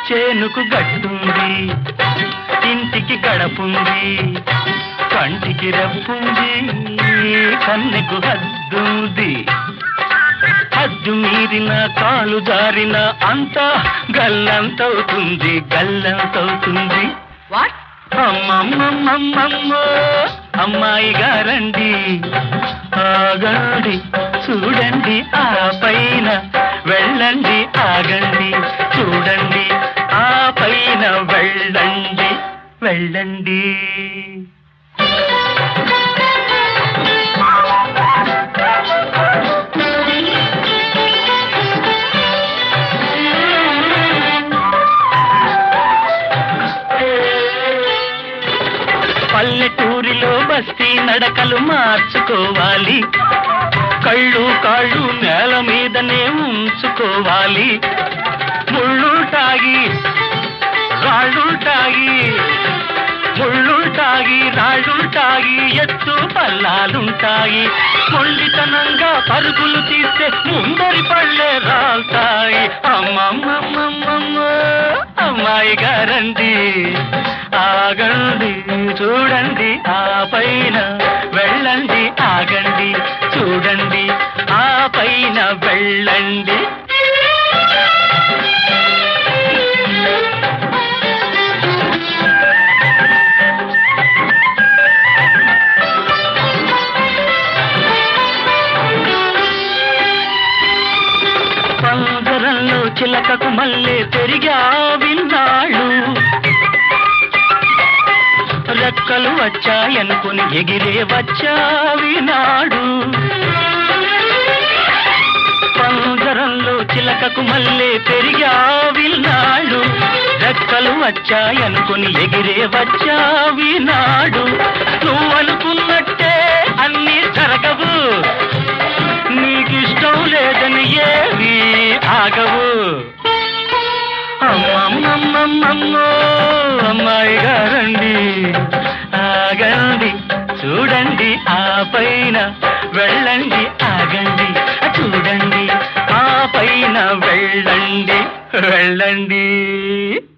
చేనుకు గట్టుంది ఇంటికి గడపుంది కంటికి రెప్పుంది కన్నెకు హద్దుంది హద్దు మీరిన కాలు జారిన అంతా గల్లంతవుతుంది గల్లంతవుతుంది వాట్ అమ్మమ్మమ్మమ్మమ్మో అమ్మాయి గారండి ఆగండి చూడండి ఆ పైన వెళ్ళండి ఆగండి చూడండి ఆ పైన వెళ్ళండి వెళ్ళండి పల్లెటూరిలో బస్తీ నడకలు మార్చుకోవాలి కళ్ళు కాళ్ళు నేల మీదనే ఉంచుకోవాలి ముళ్ళుంటాగి రాళ్ళుంటాగి ముళ్ళుంటాగి రాళ్ళుంటాగి ఎత్తు పల్లాలుంటాయి మొండితనంగా పరుగులు తీస్తే ముందరి పళ్ళే రాల్తాయి అమ్మమ్మమ్మమ్మమ్మ అమ్మాయి గారండి ఆగండి చూడండి ఆ పైన వెళ్ళండి ఆగండి చూడండి ఆ పైన వెళ్ళండి పంజరంలో చిలకకు మళ్ళీ పెరిగా విన్నాళ్ళు రెక్కలు వచ్చాయనుకుని ఎగిరే వచ్చావి నాడు పంజరంలో చిలకకు మళ్ళీ పెరిగా విన్నాడు రెక్కలు వచ్చాయనుకుని ఎగిరే వచ్చావి నాడు నువ్వు అనుకున్నట్టే అన్నీ జరగవు నీకిష్టం లేదని ఏవి ఆగవు అమ్మమ్మమ్మమ్మమ్మో అమ్మాయి గారండి ఆగండి చూడండి ఆ పైన వెళ్ళండి ఆగండి చూడండి ఆ పైన వెళ్ళండి వెళ్ళండి